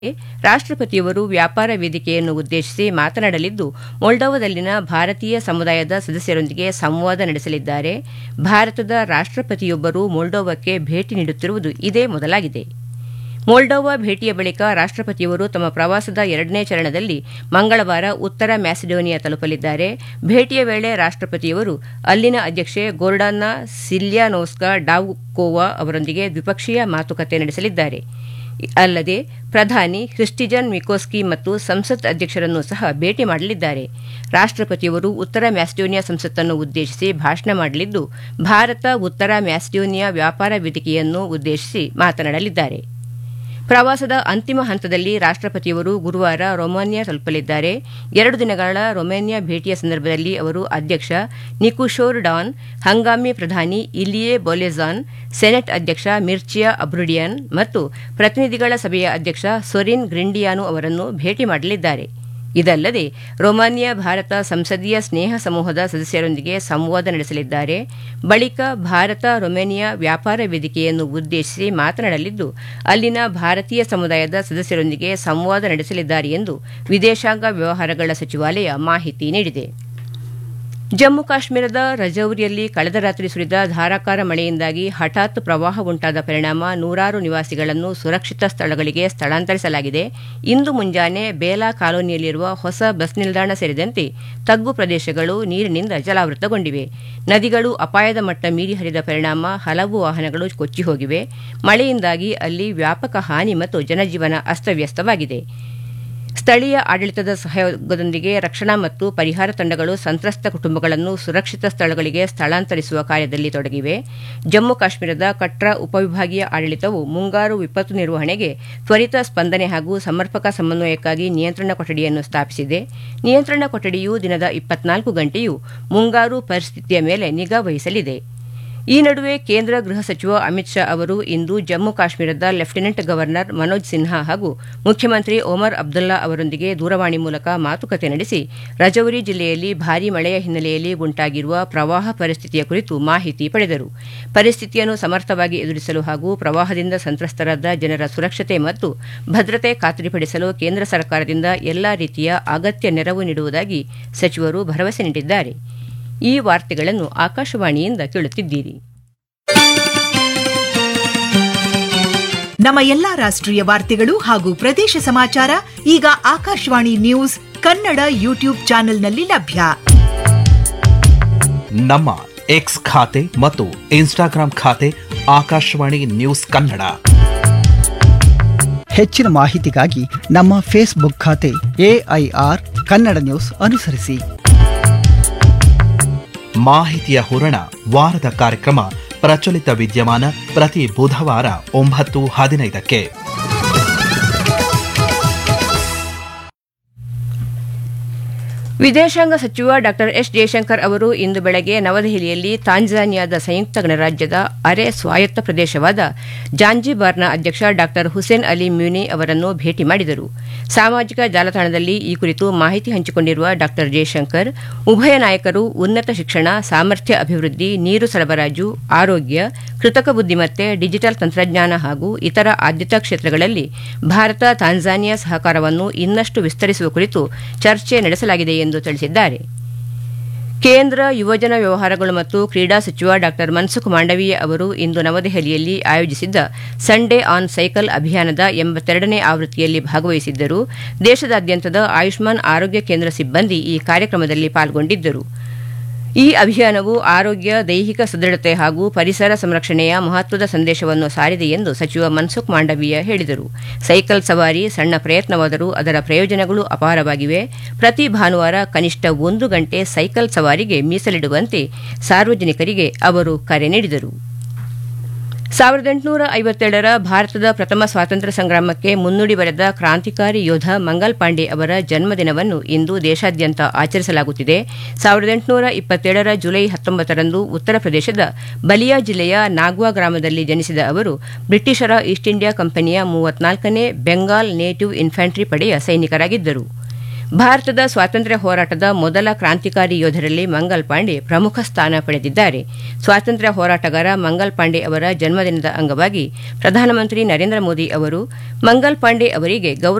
ರಾಷ್ಟಪತಿಯವರು ವ್ಯಾಪಾರ ವೇದಿಕೆಯನ್ನು ಉದ್ದೇಶಿಸಿ ಮಾತನಾಡಲಿದ್ದು ಮೊಲ್ಡೋವಾದಲ್ಲಿನ ಭಾರತೀಯ ಸಮುದಾಯದ ಸದಸ್ಯರೊಂದಿಗೆ ಸಂವಾದ ನಡೆಸಲಿದ್ದಾರೆ ಭಾರತದ ರಾಷ್ಟಪತಿಯೊಬ್ಬರು ಮೊಲ್ಡೋವಾಕ್ಕೆ ಭೇಟಿ ನೀಡುತ್ತಿರುವುದು ಇದೇ ಮೊದಲಾಗಿದೆ ಮೊಲ್ಡೋವಾ ಭೇಟಿಯ ಬಳಿಕ ರಾಷ್ಟಪತಿಯವರು ತಮ್ಮ ಪ್ರವಾಸದ ಎರಡನೇ ಚರಣದಲ್ಲಿ ಮಂಗಳವಾರ ಉತ್ತರ ಮ್ಯಾಸಿಡೋನಿಯಾ ತಲುಪಲಿದ್ದಾರೆ ಭೇಟಿಯ ವೇಳೆ ರಾಷ್ಟಪತಿಯವರು ಅಲ್ಲಿನ ಅಧ್ಯಕ್ಷೆ ಗೋರ್ಡಾನ್ನ ಸಿಲ್ಯಾನೋಸ್ಕಾ ಡಾವ್ಕೋವಾ ಅವರೊಂದಿಗೆ ದ್ವಿಪಕ್ಷೀಯ ಮಾತುಕತೆ ನಡೆಸಲಿದ್ದಾರೆ ಅಲ್ಲದೆ ಪ್ರಧಾನಿ ಕ್ರಿಸ್ಟಿಜನ್ ಮಿಕೋಸ್ಕಿ ಮತ್ತು ಸಂಸತ್ ಅಧ್ಯಕ್ಷರನ್ನು ಸಹ ಭೇಟಿ ಮಾಡಲಿದ್ದಾರೆ ರಾಷ್ಟಪತಿಯವರು ಉತ್ತರ ಮ್ಯಾಸಿಡೋನಿಯಾ ಸಂಸತ್ತನ್ನು ಉದ್ದೇಶಿಸಿ ಭಾಷಣ ಮಾಡಲಿದ್ದು ಭಾರತ ಉತ್ತರ ಮ್ಯಾಸಿಡೋನಿಯಾ ವ್ಯಾಪಾರ ವೇದಿಕೆಯನ್ನು ಉದ್ದೇಶಿಸಿ ಮಾತನಾಡಲಿದ್ದಾರೆ ಪ್ರವಾಸದ ಅಂತಿಮ ಹಂತದಲ್ಲಿ ರಾಷ್ಟಪತಿಯವರು ಗುರುವಾರ ರೊಮಾನಿಯಾ ತಲುಪಲಿದ್ದಾರೆ ಎರಡು ದಿನಗಳ ರೊಮೇನಿಯಾ ಭೇಟಿಯ ಸಂದರ್ಭದಲ್ಲಿ ಅವರು ಅಧ್ಯಕ್ಷ ನಿಕುಶೋರ್ ಡಾನ್ ಹಂಗಾಮಿ ಪ್ರಧಾನಿ ಇಲಿಯೆ ಬೊಲೆಜಾನ್ ಸೆನೆಟ್ ಅಧ್ಯಕ್ಷ ಮಿರ್ಚಿಯಾ ಅಬ್ರುಡಿಯನ್ ಮತ್ತು ಪ್ರತಿನಿಧಿಗಳ ಸಭೆಯ ಅಧ್ಯಕ್ಷ ಸೊರಿನ್ ಗ್ರಿಂಡಿಯಾನು ಅವರನ್ನು ಭೇಟಿ ಮಾಡಲಿದ್ದಾರೆ ಇದಲ್ಲದೆ ರೊಮಾನಿಯಾ ಭಾರತ ಸಂಸದೀಯ ಸ್ನೇಹ ಸಮೂಹದ ಸದಸ್ಯರೊಂದಿಗೆ ಸಂವಾದ ನಡೆಸಲಿದ್ದಾರೆ ಬಳಿಕ ಭಾರತ ರೊಮೇನಿಯಾ ವ್ಯಾಪಾರ ವೇದಿಕೆಯನ್ನು ಉದ್ದೇಶಿಸಿ ಮಾತನಾಡಲಿದ್ದು ಅಲ್ಲಿನ ಭಾರತೀಯ ಸಮುದಾಯದ ಸದಸ್ಯರೊಂದಿಗೆ ಸಂವಾದ ನಡೆಸಲಿದ್ದಾರೆ ಎಂದು ವಿದೇಶಾಂಗ ವ್ಯವಹಾರಗಳ ಸಚಿವಾಲಯ ಮಾಹಿತಿ ನೀಡಿದೆ ಜಮ್ಮು ಕಾಶ್ಮೀರದ ರಜೌರಿಯಲ್ಲಿ ಕಳೆದ ರಾತ್ರಿ ಸುರಿದ ಧಾರಾಕಾರ ಮಳೆಯಿಂದಾಗಿ ಹಠಾತ್ ಪ್ರವಾಹ ಉಂಟಾದ ಪರಿಣಾಮ ನೂರಾರು ನಿವಾಸಿಗಳನ್ನು ಸುರಕ್ಷಿತ ಸ್ಥಳಗಳಿಗೆ ಸ್ಥಳಾಂತರಿಸಲಾಗಿದೆ ಇಂದು ಮುಂಜಾನೆ ಬೇಲಾ ಕಾಲೋನಿಯಲ್ಲಿರುವ ಹೊಸ ಬಸ್ ನಿಲ್ದಾಣ ಸೇರಿದಂತೆ ತಗ್ಗು ಪ್ರದೇಶಗಳು ನೀರಿನಿಂದ ಜಲಾವೃತಗೊಂಡಿವೆ ನದಿಗಳು ಅಪಾಯದ ಮಟ್ಟ ಮೀರಿ ಹರಿದ ಪರಿಣಾಮ ಹಲವು ವಾಹನಗಳು ಕೊಚ್ಚಿ ಹೋಗಿವೆ ಮಳೆಯಿಂದಾಗಿ ಅಲ್ಲಿ ವ್ಯಾಪಕ ಹಾನಿ ಮತ್ತು ಜನಜೀವನ ಅಸ್ತವ್ಯಸ್ತವಾಗಿದೆ ಸ್ಥಳೀಯ ಆಡಳಿತದ ಸಹಯೋಗದೊಂದಿಗೆ ರಕ್ಷಣಾ ಮತ್ತು ಪರಿಹಾರ ತಂಡಗಳು ಸಂತ್ರಸ್ತ ಕುಟುಂಬಗಳನ್ನು ಸುರಕ್ಷಿತ ಸ್ಥಳಗಳಿಗೆ ಸ್ಥಳಾಂತರಿಸುವ ಕಾರ್ಯದಲ್ಲಿ ತೊಡಗಿವೆ ಜಮ್ಮು ಕಾಶ್ಮೀರದ ಕಟ್ರಾ ಉಪವಿಭಾಗೀಯ ಆಡಳಿತವು ಮುಂಗಾರು ವಿಪತ್ತು ನಿರ್ವಹಣೆಗೆ ತ್ವರಿತ ಸ್ಪಂದನೆ ಹಾಗೂ ಸಮರ್ಪಕ ಸಮನ್ವಯಕ್ಕಾಗಿ ನಿಯಂತ್ರಣ ಕೊಠಡಿಯನ್ನು ಸ್ಥಾಪಿಸಿದೆ ನಿಯಂತ್ರಣ ಕೊಠಡಿಯು ದಿನದ ಇಪ್ಪತ್ನಾಲ್ಕು ಗಂಟೆಯೂ ಮುಂಗಾರು ಪರಿಸ್ಥಿತಿಯ ಮೇಲೆ ನಿಗಾ ವಹಿಸಲಿದೆ ಈ ನಡುವೆ ಕೇಂದ್ರ ಗೃಹ ಸಚಿವ ಅಮಿತ್ ಶಾ ಅವರು ಇಂದು ಜಮ್ಮು ಕಾಶ್ಮೀರದ ಲೆಫ್ಟಿನೆಂಟ್ ಗವರ್ನರ್ ಮನೋಜ್ ಸಿನ್ಹಾ ಹಾಗೂ ಮುಖ್ಯಮಂತ್ರಿ ಒಮರ್ ಅಬ್ದುಲ್ಲಾ ಅವರೊಂದಿಗೆ ದೂರವಾಣಿ ಮೂಲಕ ಮಾತುಕತೆ ನಡೆಸಿ ರಜೌರಿ ಜಿಲ್ಲೆಯಲ್ಲಿ ಭಾರೀ ಮಳೆಯ ಹಿನ್ನೆಲೆಯಲ್ಲಿ ಉಂಟಾಗಿರುವ ಪ್ರವಾಹ ಪರಿಸ್ಥಿತಿಯ ಕುರಿತು ಮಾಹಿತಿ ಪಡೆದರು ಪರಿಸ್ಥಿತಿಯನ್ನು ಸಮರ್ಥವಾಗಿ ಎದುರಿಸಲು ಹಾಗೂ ಪ್ರವಾಹದಿಂದ ಸಂತ್ರಸ್ತರಾದ ಜನರ ಸುರಕ್ಷತೆ ಮತ್ತು ಭದ್ರತೆ ಖಾತರಿಪಡಿಸಲು ಕೇಂದ್ರ ಸರ್ಕಾರದಿಂದ ಎಲ್ಲಾ ರೀತಿಯ ಅಗತ್ಯ ನೆರವು ನೀಡುವುದಾಗಿ ಸಚಿವರು ಭರವಸೆ ನೀಡಿದ್ದಾರೆ ಈ ವಾರ್ತೆಗಳನ್ನು ಆಕಾಶವಾಣಿಯಿಂದ ಕೇಳುತ್ತಿದ್ದೀರಿ ನಮ್ಮ ಎಲ್ಲಾ ರಾಷ್ಟ್ರೀಯ ವಾರ್ತೆಗಳು ಹಾಗೂ ಪ್ರದೇಶ ಸಮಾಚಾರ ಈಗ ಆಕಾಶವಾಣಿ ನ್ಯೂಸ್ ಕನ್ನಡ ಯೂಟ್ಯೂಬ್ ಚಾನೆಲ್ನಲ್ಲಿ ಲಭ್ಯ ನಮ್ಮ ಎಕ್ಸ್ ಖಾತೆ ಮತ್ತು ಇನ್ಸ್ಟಾಗ್ರಾಂ ಖಾತೆ ಆಕಾಶವಾಣಿ ನ್ಯೂಸ್ ಕನ್ನಡ ಹೆಚ್ಚಿನ ಮಾಹಿತಿಗಾಗಿ ನಮ್ಮ ಫೇಸ್ಬುಕ್ ಖಾತೆ ಎಐಆರ್ ಕನ್ನಡ ನ್ಯೂಸ್ ಅನುಸರಿಸಿ ಮಾಹಿತಿಯ ಹೂರಣ ವಾರದ ಕಾರ್ಯಕ್ರಮ ಪ್ರಚಲಿತ ವಿದ್ಯಮಾನ ಪ್ರತಿ ಬುಧವಾರ ಒಂಬತ್ತು ಹದಿನೈದಕ್ಕೆ ವಿದೇಶಾಂಗ ಸಚಿವ ಡಾ ಎಸ್ ಜಯಶಂಕರ್ ಅವರು ಇಂದು ಬೆಳಗ್ಗೆ ನವದೆಹಲಿಯಲ್ಲಿ ತಾಂಜಾನಿಯಾದ ಸಂಯುಕ್ತ ಗಣರಾಜ್ಯದ ಅರೆ ಸ್ವಾಯತ್ತ ಪ್ರದೇಶವಾದ ಜಾಂಜಿಬಾರ್ನ ಅಧ್ಯಕ್ಷ ಡಾ ಹುಸೇನ್ ಅಲಿ ಮ್ಯೂನಿ ಅವರನ್ನು ಭೇಟಿ ಮಾಡಿದರು ಸಾಮಾಜಿಕ ಜಾಲತಾಣದಲ್ಲಿ ಈ ಕುರಿತು ಮಾಹಿತಿ ಹಂಚಿಕೊಂಡಿರುವ ಡಾ ಜಯಶಂಕರ್ ಉಭಯ ನಾಯಕರು ಉನ್ನತ ಶಿಕ್ಷಣ ಸಾಮರ್ಥ್ಯ ಅಭಿವೃದ್ಧಿ ನೀರು ಸರಬರಾಜು ಆರೋಗ್ಯ ಕೃತಕ ಬುದ್ದಿಮತ್ತೆ ಡಿಜಿಟಲ್ ತಂತ್ರಜ್ಞಾನ ಹಾಗೂ ಇತರ ಆದ್ಯತಾ ಕ್ಷೇತ್ರಗಳಲ್ಲಿ ಭಾರತ ತಾಂಜಾನಿಯಾ ಸಹಕಾರವನ್ನು ಇನ್ನಷ್ಟು ವಿಸ್ತರಿಸುವ ಕುರಿತು ಚರ್ಚೆ ನಡೆಸಲಾಗಿದೆ ಎಂದು ತಿಳಿಸಿದ್ದಾರೆ ಕೇಂದ್ರ ಯುವಜನ ವ್ಯವಹಾರಗಳು ಮತ್ತು ಕ್ರೀಡಾ ಸಚಿವ ಡಾ ಮನ್ಸುಖ್ ಮಾಂಡವೀಯ ಅವರು ಇಂದು ನವದೆಹಲಿಯಲ್ಲಿ ಆಯೋಜಿಸಿದ್ದ ಸಂಡೇ ಆನ್ ಸೈಕಲ್ ಅಭಿಯಾನದ ಎಂಬತ್ತೆರಡನೇ ಆವೃತ್ತಿಯಲ್ಲಿ ಭಾಗವಹಿಸಿದ್ದರು ದೇಶದಾದ್ಯಂತದ ಆಯುಷ್ಮಾನ್ ಆರೋಗ್ಯ ಕೇಂದ್ರ ಸಿಬ್ಬಂದಿ ಈ ಕಾರ್ಯಕ್ರಮದಲ್ಲಿ ಪಾಲ್ಗೊಂಡಿದ್ದರು ಈ ಅಭಿಯಾನವು ಆರೋಗ್ಯ ದೈಹಿಕ ಸದೃಢತೆ ಹಾಗೂ ಪರಿಸರ ಸಂರಕ್ಷಣೆಯ ಮಹತ್ವದ ಸಂದೇಶವನ್ನು ಸಾರಿದೆ ಎಂದು ಸಚಿವ ಮನ್ಸುಖ್ ಮಾಂಡವೀಯ ಹೇಳಿದರು ಸೈಕಲ್ ಸವಾರಿ ಸಣ್ಣ ಪ್ರಯತ್ನವಾದರೂ ಅದರ ಪ್ರಯೋಜನಗಳು ಅಪಾರವಾಗಿವೆ ಪ್ರತಿ ಭಾನುವಾರ ಕನಿಷ್ಠ ಒಂದು ಗಂಟೆ ಸೈಕಲ್ ಸವಾರಿಗೆ ಮೀಸಲಿಡುವಂತೆ ಸಾರ್ವಜನಿಕರಿಗೆ ಅವರು ಕರೆ ನೀಡಿದರು ಸಾವಿರದ ಎಂಟುನೂರ ಐವತ್ತೇಳರ ಭಾರತದ ಪ್ರಥಮ ಸ್ವಾತಂತ್ರ್ಯ ಸಂಗ್ರಾಮಕ್ಕೆ ಮುನ್ನುಡಿ ಬರೆದ ಕ್ರಾಂತಿಕಾರಿ ಯೋಧ ಮಂಗಲ್ ಪಾಂಡೆ ಅವರ ಜನ್ಮದಿನವನ್ನು ಇಂದು ದೇಶಾದ್ಯಂತ ಆಚರಿಸಲಾಗುತ್ತಿದೆ ಸಾವಿರದ ಎಂಟುನೂರ ಇಪ್ಪತ್ತೇಳರ ಜುಲೈ ಹತ್ತೊಂಬತ್ತರಂದು ಉತ್ತರ ಪ್ರದೇಶದ ಬಲಿಯಾ ಜಿಲ್ಲೆಯ ನಾಗ್ವಾ ಗ್ರಾಮದಲ್ಲಿ ಜನಿಸಿದ ಅವರು ಬ್ರಿಟಿಷರ ಈಸ್ಟ್ ಇಂಡಿಯಾ ಕಂಪನಿಯ ಮೂವತ್ನಾಲ್ಕನೇ ಬೆಂಗಾಲ್ ನೇಟಿವ್ ಇನ್ಫ್ಯಾಂಟ್ರಿ ಪಡೆಯ ಸೈನಿಕರಾಗಿದ್ದರು ಭಾರತದ ಸ್ವಾತಂತ್ರ್ಯ ಹೋರಾಟದ ಮೊದಲ ಕ್ರಾಂತಿಕಾರಿ ಯೋಧರಲ್ಲಿ ಮಂಗಲ್ ಪಾಂಡೆ ಪ್ರಮುಖ ಸ್ಥಾನ ಪಡೆದಿದ್ದಾರೆ ಸ್ವಾತಂತ್ರ್ಯ ಹೋರಾಟಗಾರ ಮಂಗಲ್ ಪಾಂಡೆ ಅವರ ಜನ್ಮದಿನದ ಅಂಗವಾಗಿ ಪ್ರಧಾನಮಂತ್ರಿ ನರೇಂದ್ರ ಮೋದಿ ಅವರು ಮಂಗಲ್ ಪಾಂಡೆ ಅವರಿಗೆ ಗೌರವ